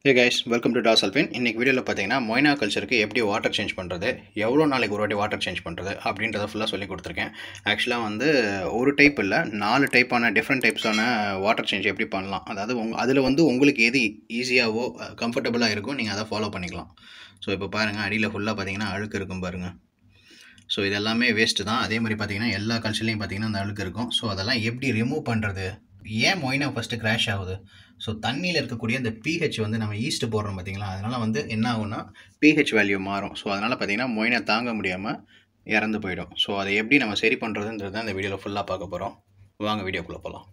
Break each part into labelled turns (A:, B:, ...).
A: hey guys welcome to Das Albin இன்றைக்கி வீடியோவில் பார்த்தீங்கன்னா மொய்னா கல்ச்சருக்கு எப்படி வாட்டர் சேஞ்ச் பண்ணுறது எவ்வளோ நாளைக்கு ஒரு வாட்டி வாட்டர் சேஞ்ச் பண்ணுறது அப்படின்றத ஃபுல்லாக சொல்லி கொடுத்துருக்கேன் ஆக்சுவலாக வந்து ஒரு டைப் இல்லை நாலு டைப்பான டிஃப்ரெண்ட் டைப்ஸான வாட்டர் சேஞ்ச் எப்படி பண்ணலாம் அதாவது உங்க அதில் வந்து உங்களுக்கு எது ஈஸியாகவோ கம்ஃபர்டபுளாக இருக்கோ நீங்கள் அதை ஃபாலோ பண்ணிக்கலாம் ஸோ இப்போ பாருங்கள் அடியில் ஃபுல்லாக பார்த்தீங்கன்னா அழுக்கு இருக்கும் பாருங்கள் ஸோ இது எல்லாமே வேஸ்ட்டு தான் அதே மாதிரி பார்த்தீங்கன்னா எல்லா கல்ச்சர்லேயும் பார்த்தீங்கன்னா அந்த அழுக்கு இருக்கும் ஸோ அதெல்லாம் எப்படி ரிமூவ் பண்ணுறது ஏன் மொயினா ஃபஸ்ட்டு கிராஷ் ஆகுது ஸோ தண்ணியில் இருக்கக்கூடிய அந்த பிஹெச் வந்து நம்ம ஈஸ்ட் போடுறோம் பார்த்தீங்களா அதனால் வந்து என்ன ஆகும்னா பிஹெச் வேல்யூ மாறும் ஸோ அதனால் பார்த்தீங்கன்னா மொயினா தாங்க முடியாமல் இறந்து போயிடும் ஸோ அதை எப்படி நம்ம சரி பண்ணுறதுன்றது தான் இந்த வீடியோவில் ஃபுல்லாக பார்க்க போகிறோம் வாங்க வீடியோக்குள்ளே போகலாம்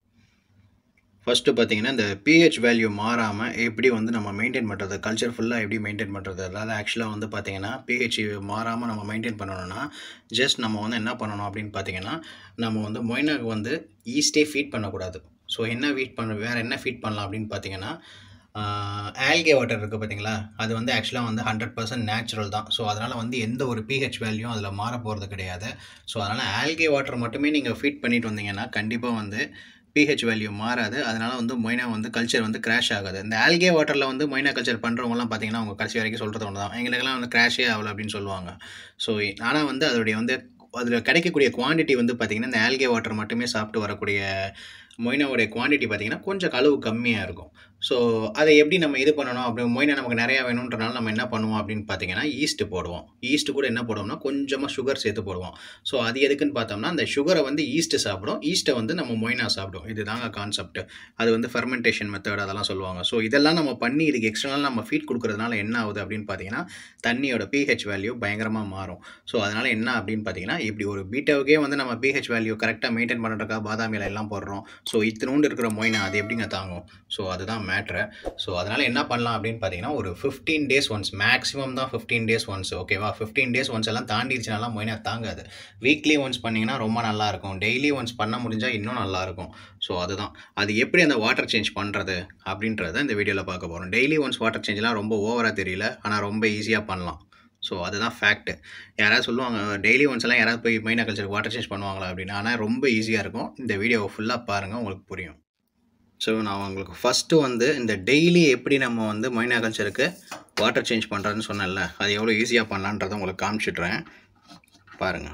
A: ஃபஸ்ட்டு பார்த்தீங்கன்னா இந்த பிஹெச் வேல்யூ மாறாமல் எப்படி வந்து நம்ம மெயின்டைன் பண்ணுறது கல்ச்சர் ஃபுல்லாக எப்படி மெயின்டைன் பண்ணுறது அதாவது ஆக்சுவலாக வந்து பார்த்தீங்கன்னா பிஹெச் மாறாமல் நம்ம மெயின்டைன் பண்ணணும்னா ஜஸ்ட் நம்ம வந்து என்ன பண்ணணும் அப்படின்னு பார்த்தீங்கன்னா நம்ம வந்து மொயினாக்கு வந்து ஈஸ்டே ஃபீட் பண்ணக்கூடாது ஸோ என்ன ஃபீட் பண்ண வேறு என்ன ஃபீட் பண்ணலாம் அப்படின்னு பார்த்தீங்கன்னா ஆல்கே வாட்டர் இருக்குது பார்த்தீங்களா அது வந்து ஆக்சுவலாக வந்து ஹண்ட்ரட் பர்சன்ட் நேச்சுரல் தான் ஸோ அதனால் வந்து எந்த ஒரு பிஹெச் வேல்யூவும் அதில் மாற போகிறது கிடையாது ஸோ அதனால் ஆல்கே வாட்டர் மட்டுமே நீங்கள் ஃபீட் பண்ணிட்டு வந்தீங்கன்னா கண்டிப்பாக வந்து பிஹெச் வேல்யூ மாறாது அதனால் வந்து மொய்னா வந்து கல்ச்சர் வந்து கிராஷ் ஆகாது இந்த ஆல்கே வாட்டரில் வந்து மொய்னா கல்ச்சர் பண்ணுறவங்கலாம் பார்த்தீங்கன்னா அவங்க கடைசி வரைக்கும் சொல்கிறது ஒன்று தான் எங்களுக்கெல்லாம் வந்து கிராஷே ஆகலை அப்படின்னு சொல்லுவாங்க ஸோ ஆனால் வந்து அதோடைய வந்து அதில் கிடைக்கக்கூடிய குவான்டிட்டி வந்து பார்த்திங்கன்னா இந்த ஆல்கே வாட்டர் மட்டுமே சாப்பிட்டு வரக்கூடிய மொய்னாவுடைய குவான்டிட்டி பார்த்திங்கன்னா கொஞ்சம் அளவு கம்மியாக இருக்கும் ஸோ அதை எப்படி நம்ம இது பண்ணணும் அப்படி மொய்னா நமக்கு நிறையா வேணுன்றனால நம்ம என்ன பண்ணுவோம் அப்படின்னு பார்த்தீங்கன்னா ஈஸ்ட் போடுவோம் ஈஸ்ட் கூட என்ன போடுவோம்னா கொஞ்சமாக சுகர் சேர்த்து போடுவோம் ஸோ அது எதுக்குன்னு பார்த்தோம்னா அந்த சுகரை வந்து ஈஸ்ட்டு சாப்பிடும் ஈஸ்ட்டை வந்து நம்ம மொய்னா சாப்பிடும் இதுதாங்க கான்செப்ட் அது வந்து ஃபெர்மெண்டேஷன் மெத்தட் அதெல்லாம் சொல்லுவாங்க ஸோ இதெல்லாம் நம்ம பண்ணி இதுக்கு எக்ஸ்டர்னல் நம்ம ஃபீட் கொடுக்குறதுனால என்ன ஆகுது அப்படின்னு பார்த்தீங்கன்னா தண்ணியோட பிஹெச் வேல்யூ பயங்கரமாக மாறும் ஸோ அதனால் என்ன அப்படின்னு பார்த்தீங்கன்னா இப்படி ஒரு பீட்டாவுக்கே வந்து நம்ம பிஹெச் வேல்யூ கரெக்டாக மெயின்டைன் பண்ணுறதுக்காக பாதாமியில் எல்லாம் போடுறோம் ஸோ இத்தினோண்டு இருக்கிற மொய்னா அது எப்படிங்க தாங்கும் ஸோ அதுதான் மேட்ரு ஸோ அதனால் என்ன பண்ணலாம் அப்படின்னு பார்த்தீங்கன்னா ஒரு ஃபிஃப்டீன் டேஸ் ஒன்ஸ் மேக்ஸிமம் தான் ஃபிஃப்டீன் டேஸ் ஒன்ஸ் ஓகேவா ஃபிஃப்டீன் டேஸ் ஒன்ஸ் எல்லாம் தாண்டிடுச்சுனாலாம் மொய்னா தாங்காது வீக்லி ஒன்ஸ் பண்ணிங்கன்னா ரொம்ப நல்லாயிருக்கும் டெய்லி ஒன்ஸ் பண்ண முடிஞ்சால் இன்னும் நல்லாயிருக்கும் ஸோ அதுதான் அது எப்படி அந்த வாட்டர் சேஞ்ச் பண்ணுறது அப்படின்றத இந்த வீடியோவில் பார்க்க போகிறோம் டெய்லி ஒன்ஸ் வாட்டர் சேஞ்செலாம் ரொம்ப ஓவராக தெரியல ஆனால் ரொம்ப ஈஸியாக பண்ணலாம் ஸோ அதுதான் ஃபேக்ட்டு யாராவது சொல்லுவாங்க டெய்லி ஒன்ஸ் எல்லாம் யாராவது போய் மெயினா கல்ச்சருக்கு வாட்டர் சேஞ்ச் பண்ணுவாங்களா அப்படின்னு ஆனால் ரொம்ப ஈஸியாக இருக்கும் இந்த வீடியோவை ஃபுல்லாக பாருங்கள் உங்களுக்கு புரியும் ஸோ நான் உங்களுக்கு ஃபஸ்ட்டு வந்து இந்த டெய்லி எப்படி நம்ம வந்து மைனா கல்ச்சருக்கு வாட்டர் சேஞ்ச் பண்ணுறதுன்னு சொன்னேன்ல அது எவ்வளோ ஈஸியாக பண்ணலான்றதை உங்களுக்கு காமிச்சிட்றேன் பாருங்கள்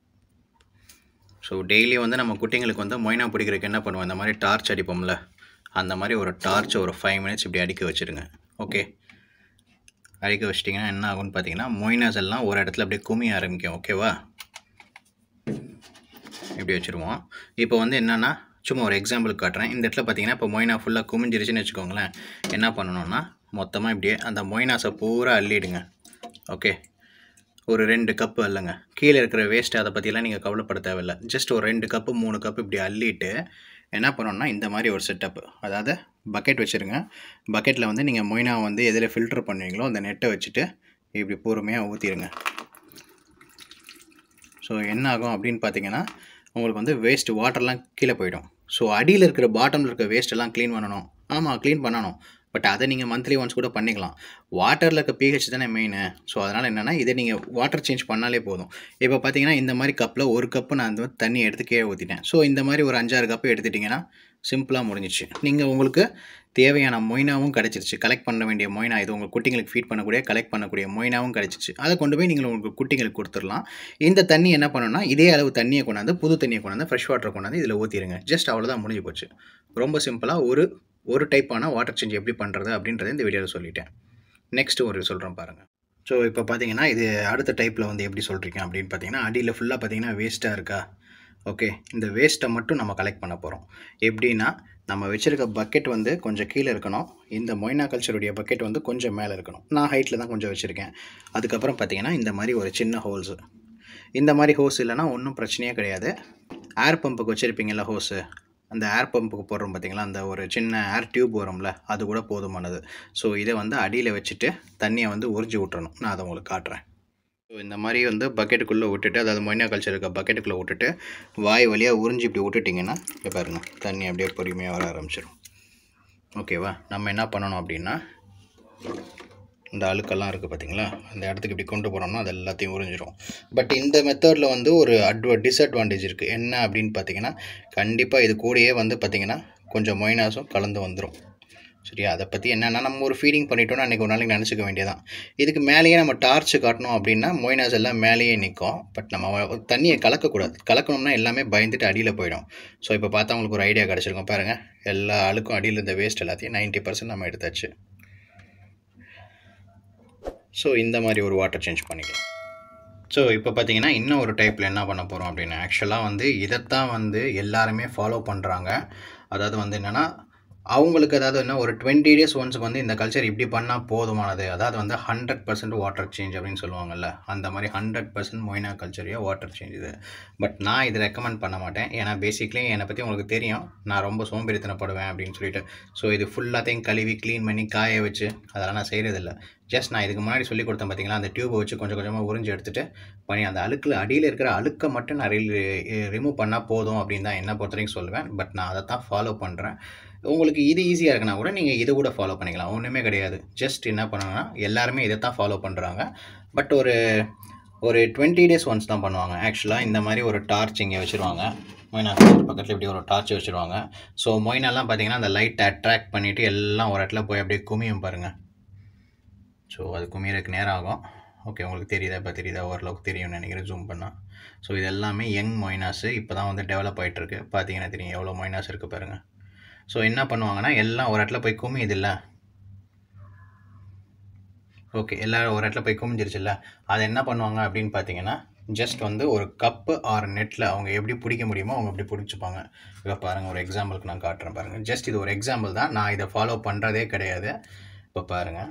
A: ஸோ டெய்லி வந்து நம்ம குட்டிங்களுக்கு வந்து மொய்னா பிடிக்கிறதுக்கு என்ன பண்ணுவோம் இந்த மாதிரி டார்ச் அடிப்போம்ல அந்த மாதிரி ஒரு டார்ச் ஒரு ஃபைவ் மினிட்ஸ் இப்படி அடிக்க வச்சுருங்க ஓகே அடிக்க வச்சிட்டிங்கன்னா என்ன ஆகும்னு பார்த்தீங்கன்னா மொய்னாஸ் எல்லாம் ஒரு இடத்துல அப்படியே குமிய ஆரம்பிக்கும் ஓகேவா இப்படி வச்சுருவோம் இப்போ வந்து என்னென்னா சும்மா ஒரு எக்ஸாம்பிளுக்கு காட்டுறேன் இந்த இடத்துல பார்த்தீங்கன்னா இப்போ மொய்னா ஃபுல்லாக குமிஞ்சிருச்சுன்னு வச்சுக்கோங்களேன் என்ன பண்ணணும்னா மொத்தமாக இப்படியே அந்த மொய்னாஸை பூரா அள்ளிடுங்க ஓகே ஒரு ரெண்டு கப்பு அல்லங்க கீழே இருக்கிற வேஸ்ட் அதை பற்றிலாம் நீங்கள் கவலைப்பட தேவையில்ல ஜஸ்ட் ஒரு ரெண்டு கப்பு மூணு கப்பு இப்படி அள்ளிட்டு என்ன பண்ணணும்னா இந்த மாதிரி ஒரு செட்டப் அதாவது பக்கெட் வச்சுருங்க பக்கெட்டில் வந்து நீங்கள் மொய்னா வந்து எதில் ஃபில்டர் பண்ணுவீங்களோ அந்த நெட்டை வச்சுட்டு இப்படி பொறுமையாக ஊற்றிடுங்க ஸோ என்ன ஆகும் அப்படின்னு பார்த்தீங்கன்னா உங்களுக்கு வந்து வேஸ்ட் வாட்டர்லாம் கீழே போயிடும் ஸோ அடியில் இருக்கிற பாட்டமில் இருக்கிற வேஸ்ட் எல்லாம் க்ளீன் பண்ணணும் ஆமாம் க்ளீன் பண்ணணும் பட் அதை நீங்கள் மந்த்லி ஒன்ஸ் கூட பண்ணிக்கலாம் வாட்டரில் இருக்க பிஹெச் தானே மெயின் ஸோ அதனால் என்னென்னா இதை நீங்கள் வாட்டர் சேஞ்ச் பண்ணாலே போதும் இப்போ பார்த்தீங்கன்னா இந்த மாதிரி கப்பில் ஒரு கப்பு நான் வந்து தண்ணி எடுத்து கீழே ஊற்றிட்டேன் ஸோ இந்த மாதிரி ஒரு அஞ்சாறு கப்பு எடுத்துட்டிங்கன்னா சிம்பிளாக முடிஞ்சிச்சு நீங்கள் உங்களுக்கு தேவையான மொய்னாவும் கிடச்சிருச்சு கலெக்ட் பண்ண வேண்டிய மொய்னா இது உங்கள் குட்டிங்களுக்கு ஃபீட் பண்ணக்கூடிய கலெக்ட் பண்ணக்கூடிய மொய்னாவும் கிடச்சிச்சு அதை கொண்டு போய் நீங்கள் உங்களுக்கு குட்டிங்களுக்கு கொடுத்துடலாம் இந்த தண்ணி என்ன பண்ணணும்னா இதே அளவு தண்ணியை கொண்டாந்து புது தண்ணியை கொண்டாந்து ஃப்ரெஷ் வாட்டர் கொண்டாந்து இதில் ஊற்றிடுங்க ஜஸ்ட் அவ்வளோதான் முடிஞ்சு போச்சு ரொம்ப சிம்பிளாக ஒரு ஒரு டைப்பான வாட்டர் சேஞ்ச் எப்படி பண்ணுறது அப்படின்றத இந்த வீடியோவில் சொல்லிட்டேன் நெக்ஸ்ட் ஒரு சொல்கிறேன் பாருங்கள் ஸோ இப்போ பார்த்தீங்கன்னா இது அடுத்த டைப்பில் வந்து எப்படி சொல்கிறீங்க அப்படின்னு பார்த்தீங்கன்னா அடியில் ஃபுல்லாக பார்த்தீங்கன்னா வேஸ்ட்டாக இருக்கா ஓகே இந்த வேஸ்ட்டை மட்டும் நம்ம கலெக்ட் பண்ண போகிறோம் எப்படின்னா நம்ம வச்சுருக்க பக்கெட் வந்து கொஞ்சம் கீழே இருக்கணும் இந்த மொய்னா கல்ச்சருடைய பக்கெட் வந்து கொஞ்சம் மேலே இருக்கணும் நான் ஹைட்டில் தான் கொஞ்சம் வச்சுருக்கேன் அதுக்கப்புறம் பார்த்தீங்கன்னா இந்த மாதிரி ஒரு சின்ன ஹோல்ஸு இந்த மாதிரி ஹோஸ் இல்லைனா ஒன்றும் பிரச்சனையே கிடையாது ஏர் பம்புக்கு வச்சுருப்பீங்களா ஹோஸு அந்த ஏர் பம்புக்கு போடுறோம் பார்த்தீங்களா அந்த ஒரு சின்ன ஏர் டியூப் வரும்ல அது கூட போதுமானது ஸோ இதை வந்து அடியில் வச்சுட்டு தண்ணியை வந்து உறிஞ்சி விட்டுறணும் நான் அதை உங்களுக்கு காட்டுறேன் ஸோ இந்த மாதிரி வந்து பக்கெட்டுக்குள்ளே விட்டுட்டு அதாவது மொய்னா கல்ச்சர் இருக்க பக்கெட்டுக்குள்ளே விட்டுட்டு வாய் வழியாக உறிஞ்சி இப்படி விட்டுட்டிங்கன்னா இப்போ பாருங்கள் தண்ணி அப்படியே பொறுமையாக வர ஆரம்பிச்சிடும் ஓகேவா நம்ம என்ன பண்ணணும் அப்படின்னா இந்த அழுக்கெல்லாம் இருக்குது பார்த்தீங்களா அந்த இடத்துக்கு இப்படி கொண்டு போனோம்னா அது எல்லாத்தையும் உறிஞ்சிரும் பட் இந்த மெத்தடில் வந்து ஒரு அட்வ டிஸ்அட்வான்டேஜ் இருக்குது என்ன அப்படின்னு பார்த்தீங்கன்னா கண்டிப்பாக இது கூடயே வந்து பார்த்திங்கன்னா கொஞ்சம் மொய்னாஸும் கலந்து வந்துடும் சரியா அதை பற்றி என்னென்னா நம்ம ஒரு ஃபீடிங் பண்ணிட்டோம்னா அன்றைக்கி ஒரு நாளைக்கு நினச்சிக்க வேண்டியதான் இதுக்கு மேலேயே நம்ம டார்ச் காட்டணும் அப்படின்னா மொய்னாஸ் எல்லாம் மேலேயே நிற்கும் பட் நம்ம தண்ணியை கலக்கக்கூடாது கலக்கணும்னா எல்லாமே பயந்துட்டு அடியில் போயிடும் ஸோ இப்போ பார்த்தா உங்களுக்கு ஒரு ஐடியா கிடச்சிருக்கும் பாருங்கள் எல்லா அழுக்கும் அடியில் இருந்த வேஸ்ட் எல்லாத்தையும் நைன்ட்டி பர்சன்ட் நம்ம எடுத்தாச்சு ஸோ இந்த மாதிரி ஒரு வாட்டர் சேஞ்ச் பண்ணிக்கலாம் ஸோ இப்போ பார்த்தீங்கன்னா இன்னும் ஒரு டைப்பில் என்ன பண்ண போகிறோம் அப்படின்னு ஆக்சுவலாக வந்து இதைத்தான் வந்து எல்லாருமே ஃபாலோ பண்ணுறாங்க அதாவது வந்து என்னென்னா அவங்களுக்கு அதாவது என்ன ஒரு டுவெண்ட்டி டேஸ் ஒன்ஸுக்கு வந்து இந்த கல்ச்சர் இப்படி பண்ணால் போதுமானது அதாவது வந்து ஹண்ட்ரட் பர்சன்ட் வாட்டர் சேஞ்ச் அப்படின்னு சொல்லுவாங்கல்ல அந்த மாதிரி ஹண்ட்ரட் பர்சன்ட் மொய்னா கல்ச்சரையோ வாட்டர் சேஞ்ச் இது பட் நான் இதை ரெக்கமெண்ட் பண்ண மாட்டேன் ஏன்னா பேசிக்லி என்னை பற்றி உங்களுக்கு தெரியும் நான் ரொம்ப சோம்பேறித்தனப்படுவேன் அப்படின்னு சொல்லிட்டு ஸோ இது ஃபுல்லாத்தையும் கழுவி க்ளீன் பண்ணி காய வச்சு அதெல்லாம் நான் செய்கிறதில்ல ஜஸ்ட் நான் இதுக்கு முன்னாடி சொல்லி கொடுத்தேன் பார்த்தீங்களா அந்த டியூபை வச்சு கொஞ்சம் கொஞ்சமாக உறிஞ்சு எடுத்துகிட்டு பண்ணி அந்த அழுக்கில் அடியில் இருக்கிற அழுக்கை மட்டும் நான் ரிமூவ் பண்ணால் போதும் அப்படின்னு தான் என்ன பொறுத்த வரைக்கும் சொல்லுவேன் பட் நான் அதை தான் ஃபாலோ பண்ணுறேன் உங்களுக்கு இது ஈஸியாக இருக்குன்னா கூட நீங்கள் இதை கூட ஃபாலோ பண்ணிக்கலாம் ஒன்றுமே கிடையாது ஜஸ்ட் என்ன பண்ணுங்கன்னா எல்லாருமே இதை தான் ஃபாலோ பண்ணுறாங்க பட் ஒரு ஒரு டுவெண்ட்டி டேஸ் ஒன்ஸ் தான் பண்ணுவாங்க ஆக்சுவலாக இந்த மாதிரி ஒரு டார்ச் இங்கே வச்சுருவாங்க மொய்னா பக்கத்தில் இப்படி ஒரு டார்ச் வச்சுருவாங்க ஸோ மொய்னாலாம் பார்த்தீங்கன்னா அந்த லைட்டை அட்ராக்ட் பண்ணிவிட்டு எல்லாம் ஒரு இடத்துல போய் அப்படியே குமியும் பாருங்கள் ஸோ அது குமியறதுக்கு நேரம் ஆகும் ஓகே உங்களுக்கு தெரியுதா இப்போ தெரியுதா ஓரளவுக்கு தெரியும்னு நினைக்கிறேன் ஜூம் பண்ணால் ஸோ இது எல்லாமே யங் மொய்னாஸு இப்போ தான் வந்து டெவலப் ஆகிட்டுருக்கு பார்த்தீங்கன்னா தெரியும் எவ்வளோ மொய்னாஸ் இருக்குது பாருங்கள் ஸோ என்ன பண்ணுவாங்கன்னா எல்லாம் ஒரு இடத்துல போய் குமியுதில்ல ஓகே எல்லோரும் ஒரு இடத்துல போய் குமிஞ்சிருச்சுல்ல அதை என்ன பண்ணுவாங்க அப்படின்னு பார்த்தீங்கன்னா ஜஸ்ட் வந்து ஒரு கப்பு ஆர் நெட்டில் அவங்க எப்படி பிடிக்க முடியுமோ அவங்க அப்படி பிடிச்சிப்பாங்க இப்போ பாருங்கள் ஒரு எக்ஸாம்பிளுக்கு நான் காட்டுறேன் பாருங்கள் ஜஸ்ட் இது ஒரு எக்ஸாம்பிள் தான் நான் இதை ஃபாலோ பண்ணுறதே கிடையாது இப்போ பாருங்கள்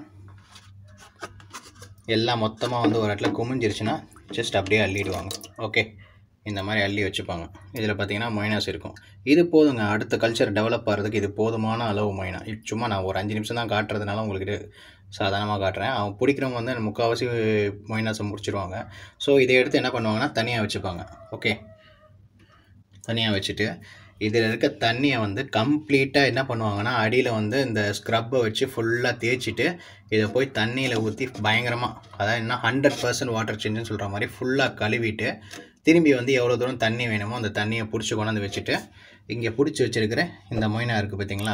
A: எல்லாம் மொத்தமாக வந்து ஒரு இடத்துல குமிஞ்சிருச்சுன்னா ஜஸ்ட் அப்படியே அள்ளிடுவாங்க ஓகே இந்த மாதிரி அள்ளி வச்சுப்பாங்க இதில் பார்த்தீங்கன்னா மைனஸ் இருக்கும் இது போதுங்க அடுத்த கல்ச்சர் டெவலப் ஆகிறதுக்கு இது போதுமான அளவு மைனா சும்மா நான் ஒரு அஞ்சு நிமிஷம் தான் காட்டுறதுனால உங்களுக்கு சாதாரணமாக காட்டுறேன் அவங்க பிடிக்கிறவங்க வந்து முக்கால்வாசி மைனஸை முடிச்சிருவாங்க ஸோ இதை எடுத்து என்ன பண்ணுவாங்கன்னா தனியாக வச்சுப்பாங்க ஓகே தனியாக வச்சுட்டு இதில் இருக்க தண்ணியை வந்து கம்ப்ளீட்டாக என்ன பண்ணுவாங்கன்னா அடியில் வந்து இந்த ஸ்க்ரப்பை வச்சு ஃபுல்லாக தேய்ச்சிட்டு இதை போய் தண்ணியில் ஊற்றி பயங்கரமாக அதாவது என்ன ஹண்ட்ரட் பர்சன்ட் வாட்டர் சேஞ்சுன்னு சொல்கிற மாதிரி ஃபுல்லாக கழுவிட்டு திரும்பி வந்து எவ்வளோ தூரம் தண்ணி வேணுமோ அந்த தண்ணியை பிடிச்சி கொண்டாந்து வச்சுட்டு இங்கே பிடிச்சி வச்சுருக்கிற இந்த மொய்னா இருக்குது பார்த்தீங்களா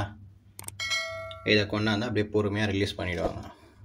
A: இதை கொண்டாந்து அப்படியே பொறுமையாக ரிலீஸ் பண்ணிவிடுவாங்க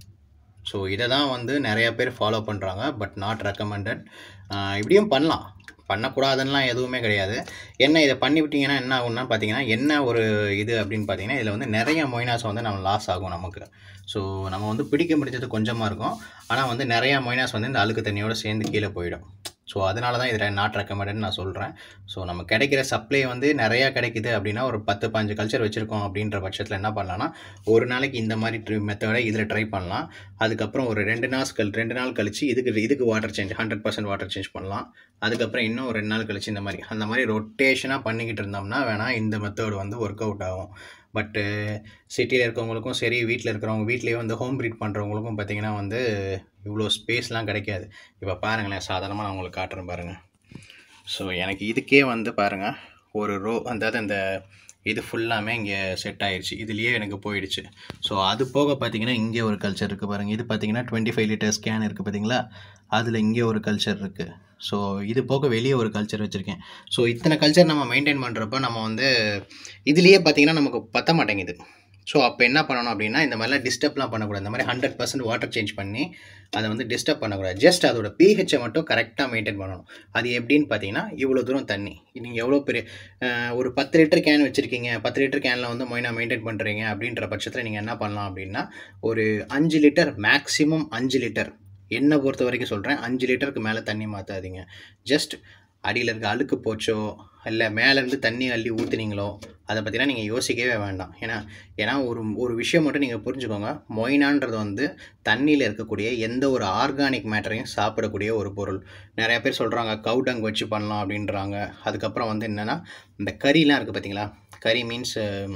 A: ஸோ இதை தான் வந்து நிறைய பேர் ஃபாலோ பண்ணுறாங்க பட் நாட் ரெக்கமெண்டட் இப்படியும் பண்ணலாம் பண்ணக்கூடாதுன்னெலாம் எதுவுமே கிடையாது என்ன இதை பண்ணிவிட்டிங்கன்னா என்ன ஆகும்னா பார்த்தீங்கன்னா என்ன ஒரு இது அப்படின்னு பார்த்தீங்கன்னா இதில் வந்து நிறைய மொய்னாஸ் வந்து நம்ம லாஸ் ஆகும் நமக்கு ஸோ நம்ம வந்து பிடிக்க முடிஞ்சது கொஞ்சமாக இருக்கும் ஆனால் வந்து நிறையா மொய்னாஸ் வந்து இந்த அழுக்கு தண்ணியோடு சேர்ந்து கீழே போயிடும் ஸோ அதனால தான் இதில் நாட் ரெக்கமெண்டட்னு நான் சொல்கிறேன் ஸோ நம்ம கிடைக்கிற சப்ளை வந்து நிறையா கிடைக்குது அப்படின்னா ஒரு பத்து பாஞ்சு கல்ச்சர் வச்சுருக்கோம் அப்படின்ற பட்சத்தில் என்ன பண்ணலாம்னா ஒரு நாளைக்கு இந்த மாதிரி மெத்தடை இதில் ட்ரை பண்ணலாம் அதுக்கப்புறம் ஒரு ரெண்டு நாள் கல் ரெண்டு நாள் கழிச்சு இதுக்கு இதுக்கு water change hundred percent water change பண்ணலாம் அதுக்கப்புறம் இன்னும் ஒரு ரெண்டு நாள் கழிச்சு இந்த மாதிரி அந்த மாதிரி ரொட்டேஷனாக பண்ணிக்கிட்டு இருந்தோம்னா வேணால் இந்த மெத்தட் வந்து ஒர்க் அவுட் ஆகும் பட்டு சிட்டியில் இருக்கவங்களுக்கும் சரி வீட்டில் இருக்கிறவங்க வீட்லேயே வந்து ஹோம் ப்ரீட் பண்ணுறவங்களுக்கும் பார்த்திங்கன்னா வந்து இவ்வளோ ஸ்பேஸ்லாம் கிடைக்காது இப்போ பாருங்களேன் சாதாரணமாக நான் உங்களுக்கு காட்டுறேன் பாருங்கள் ஸோ எனக்கு இதுக்கே வந்து பாருங்கள் ஒரு ரோ அதாவது அந்த இது ஃபுல்லாமே இங்கே செட் ஆயிடுச்சு இதுலேயே எனக்கு போயிடுச்சு ஸோ அது போக பார்த்தீங்கன்னா இங்கே ஒரு கல்ச்சர் இருக்குது பாருங்கள் இது பார்த்தீங்கன்னா டுவெண்ட்டி ஃபைவ் லிட்டர் ஸ்கேன் இருக்குது பார்த்தீங்களா அதில் இங்கே ஒரு கல்ச்சர் இருக்குது ஸோ இது போக வெளியே ஒரு கல்ச்சர் வச்சுருக்கேன் ஸோ இத்தனை கல்ச்சர் நம்ம மெயின்டைன் பண்ணுறப்ப நம்ம வந்து இதுலேயே பார்த்தீங்கன்னா நமக்கு பத்த மாட்டேங்குது ஸோ அப்போ என்ன பண்ணணும் அப்படின்னா இந்த மாதிரிலாம் டிஸ்டர்ப்லாம் பண்ணக்கூடாது இந்த மாதிரி ஹண்ட்ரட் பர்சன்ட் வாட்டர் சேஞ்ச் பண்ணி அதை வந்து டிஸ்டர்ப் பண்ணக்கூடாது ஜஸ்ட் அதோட பிஹெச்சை மட்டும் கரெக்டாக மெயின்டைன் பண்ணணும் அது எப்படின்னு பார்த்தீங்கன்னா இவ்வளோ தூரம் தண்ணி நீங்கள் எவ்வளோ பெரிய ஒரு பத்து லிட்டர் கேன் வச்சுருக்கீங்க பத்து லிட்டர் கேனில் வந்து மொயினா மெயின்டைன் பண்ணுறீங்க அப்படின்ற பட்சத்தில் நீங்கள் என்ன பண்ணலாம் அப்படின்னா ஒரு அஞ்சு லிட்டர் மேக்ஸிமம் அஞ்சு லிட்டர் என்னை பொறுத்த வரைக்கும் சொல்கிறேன் அஞ்சு லிட்டருக்கு மேலே தண்ணி மாற்றாதீங்க ஜஸ்ட் அடியில் இருக்க அழுக்கு போச்சோ இல்லை மேலேருந்து தண்ணி அள்ளி ஊற்றுனீங்களோ அதை பற்றிலாம் நீங்கள் யோசிக்கவே வேண்டாம் ஏன்னா ஏன்னா ஒரு ஒரு விஷயம் மட்டும் நீங்கள் புரிஞ்சுக்கோங்க மொய்னான்றது வந்து தண்ணியில் இருக்கக்கூடிய எந்த ஒரு ஆர்கானிக் மேட்டரையும் சாப்பிடக்கூடிய ஒரு பொருள் நிறையா பேர் சொல்கிறாங்க கவுடங் வச்சு பண்ணலாம் அப்படின்றாங்க அதுக்கப்புறம் வந்து என்னென்னா இந்த கறிலாம் இருக்குது பார்த்தீங்களா கறி மீன்ஸ்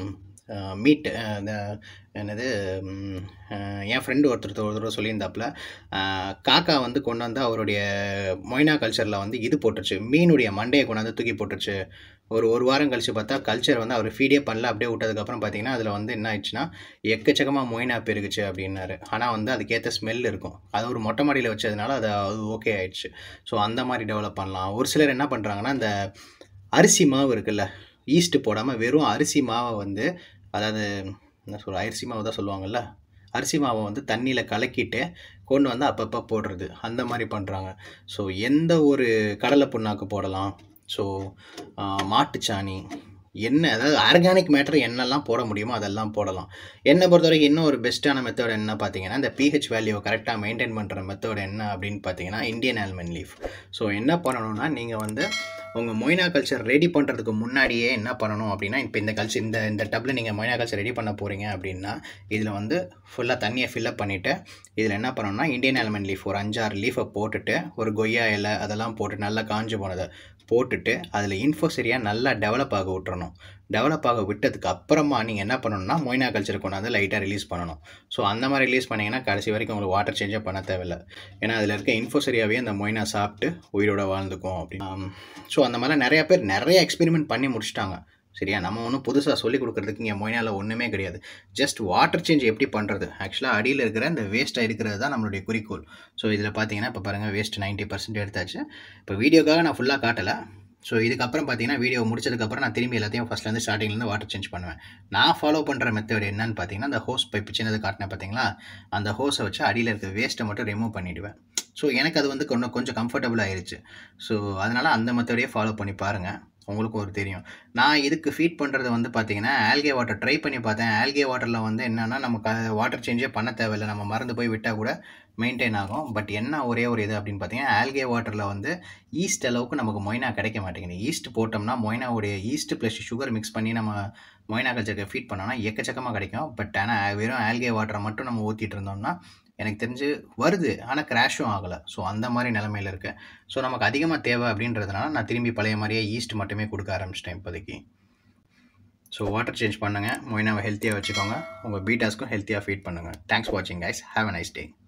A: மீட் இந்த என்னது என் ஃப்ரெண்டு ஒருத்தர் ஒரு தடவை சொல்லியிருந்தாப்புல காக்கா வந்து கொண்டு வந்து அவருடைய மொய்னா கல்ச்சரில் வந்து இது போட்டுருச்சு மீனுடைய மண்டையை கொண்டாந்து தூக்கி போட்டுருச்சு ஒரு ஒரு வாரம் கழித்து பார்த்தா கல்ச்சர் வந்து அவர் ஃபீடே பண்ணல அப்படியே விட்டதுக்கப்புறம் பார்த்தீங்கன்னா அதில் வந்து என்ன ஆயிடுச்சுன்னா எக்கச்சக்கமாக மொய்னா பெருகுச்சு அப்படின்னாரு ஆனால் வந்து அதுக்கேற்ற ஸ்மெல் இருக்கும் அது ஒரு மொட்டை மாடியில் வச்சதுனால அது அது ஓகே ஆயிடுச்சு ஸோ அந்த மாதிரி டெவலப் பண்ணலாம் ஒரு சிலர் என்ன பண்ணுறாங்கன்னா இந்த அரிசி மாவு இருக்குல்ல ஈஸ்ட்டு போடாமல் வெறும் அரிசி மாவை வந்து அதாவது என்ன சொல்ற அரிசி மாவு தான் சொல்லுவாங்கல்ல அரிசி மாவை வந்து தண்ணியில் கலக்கிட்டு கொண்டு வந்து அப்பப்போ போடுறது அந்த மாதிரி பண்ணுறாங்க ஸோ எந்த ஒரு கடலை புண்ணாக்கு போடலாம் ஸோ மாட்டுச்சாணி என்ன அதாவது ஆர்கானிக் மேட்டர் என்னெல்லாம் போட முடியுமோ அதெல்லாம் போடலாம் என்னை பொறுத்த வரைக்கும் இன்னும் ஒரு பெஸ்ட்டான மெத்தட் என்ன பார்த்தீங்கன்னா இந்த பிஹெச் வேல்யூவை கரெக்டாக மெயின்டைன் பண்ணுற மெத்தட் என்ன அப்படின்னு பார்த்தீங்கன்னா இந்தியன் ஆல்மண்ட் லீஃப் ஸோ என்ன பண்ணணும்னா நீங்கள் வந்து உங்கள் மொய்னா கல்ச்சர் ரெடி பண்ணுறதுக்கு முன்னாடியே என்ன பண்ணணும் அப்படின்னா இப்போ இந்த கல்ச்சர் இந்த இந்த டப்பில் நீங்கள் மொய்னா கல்ச்சர் ரெடி பண்ண போகிறீங்க அப்படின்னா இதில் வந்து ஃபுல்லாக தண்ணியை ஃபில்லப் பண்ணிவிட்டு இதில் என்ன பண்ணணும்னா இந்தியன் ஆல்மண்ட் லீஃப் ஒரு அஞ்சாறு லீஃபை போட்டுட்டு ஒரு கொய்யா இலை அதெல்லாம் போட்டு நல்லா காஞ்சு போனதை போட்டுட்டு அதில் இன்ஃபோசரியாக நல்லா டெவலப் ஆக விட்டுறணும் டெவலப் ஆக விட்டதுக்கு அப்புறமா நீங்கள் என்ன பண்ணணும்னா மொய்னா கல்ச்சர் கொண்டாந்து லைட்டாக ரிலீஸ் பண்ணணும் ஸோ அந்த மாதிரி ரிலீஸ் பண்ணிங்கன்னா கடைசி வரைக்கும் உங்களுக்கு வாட்டர் சேஞ்சே பண்ண தேவையில்லை ஏன்னா அதில் இருக்க இன்ஃபோசரியாவே அந்த மொய்னா சாப்பிட்டு உயிரோட வாழ்ந்துக்கும் அப்படின்னு ஸோ அந்த மாதிரிலாம் நிறைய பேர் நிறைய எக்ஸ்பெரிமெண்ட் பண்ணி முடிச்சிட்டாங்க சரியா நம்ம ஒன்றும் புதுசாக சொல்லிக் கொடுக்குறதுக்கு இங்கே மொய்னாவில் ஒன்றுமே கிடையாது ஜஸ்ட் வாட்டர் சேஞ்ச் எப்படி பண்ணுறது ஆக்சுவலாக அடியில் இருக்கிற இந்த வேஸ்ட்டாக இருக்கிறது தான் நம்மளுடைய குறிக்கோள் ஸோ இதில் பார்த்தீங்கன்னா இப்போ பாருங்கள் வேஸ்ட் நைன்ட்டி பர்சன்ட் எடுத்தாச்சு இப்போ வீடியோக்காக நான் ஃபுல்லாக காட்டலை ஸோ இதுக்கப்புறம் பார்த்தீங்கன்னா வீடியோ முடிச்சதுக்கப்புறம் நான் திரும்பி எல்லாத்தையும் ஃபஸ்ட்லேருந்து ஸ்டார்டிங்லேருந்து வாட்டர் சேஞ்ச் பண்ணுவேன் நான் ஃபாலோ பண்ணுற மெத்தட் என்னன்னு பார்த்தீங்கன்னா அந்த ஹோஸ் பைப் சின்னது காட்டினேன் பார்த்தீங்களா அந்த ஹோஸை வச்சு அடியில் இருக்க வேஸ்ட்டை மட்டும் ரிமூவ் பண்ணிவிடுவேன் ஸோ எனக்கு அது வந்து கொஞ்சம் கொஞ்சம் கம்ஃபர்டபுள் ஆயிருச்சு ஸோ அதனால் அந்த மெத்தடையே ஃபாலோ பண்ணி பாருங்கள் உங்களுக்கும் ஒரு தெரியும் நான் இதுக்கு ஃபீட் பண்ணுறது வந்து பார்த்தீங்கன்னா ஆல்கே வாட்டர் ட்ரை பண்ணி பார்த்தேன் ஆல்கே வாட்டரில் வந்து என்னென்னா நமக்கு வாட்டர் சேஞ்சே பண்ண தேவையில்லை நம்ம மறந்து போய் விட்டால் கூட மெயின்டைன் ஆகும் பட் என்ன ஒரே ஒரு இது அப்படின்னு பார்த்தீங்கன்னா ஆல்கே வாட்டரில் வந்து ஈஸ்ட் அளவுக்கு நமக்கு மொய்னா கிடைக்க மாட்டேங்குது ஈஸ்ட் போட்டோம்னா மொய்னாவுடைய ஈஸ்ட் ப்ளஸ் சுகர் மிக்ஸ் பண்ணி நம்ம மொய்னா கல்ச்சருக்கு ஃபீட் பண்ணோம்னா எக்கச்சக்கமாக கிடைக்கும் பட் ஆனால் வெறும் ஆல்கே வாட்டரை மட்டும் நம்ம ஊற்றிட்டு இருந்தோம்னா எனக்கு தெரிஞ்சு வருது ஆனால் கிராஷும் ஆகலை ஸோ அந்த மாதிரி நிலமையில் இருக்கு ஸோ நமக்கு அதிகமாக தேவை அப்படின்றதுனால நான் திரும்பி பழைய மாதிரியே ஈஸ்ட் மட்டுமே கொடுக்க ஆரம்பிச்சிட்டேன் இப்போதைக்கு ஸோ வாட்டர் சேஞ்ச் பண்ணுங்கள் மொய்னாவை ஹெல்த்தியாக வச்சுக்கோங்க உங்கள் பீட்டாஸ்க்கும் ஹெல்த்தியாக ஃபீட் பண்ணுங்கள் தேங்க்ஸ் வாட்சிங் guys have a nice day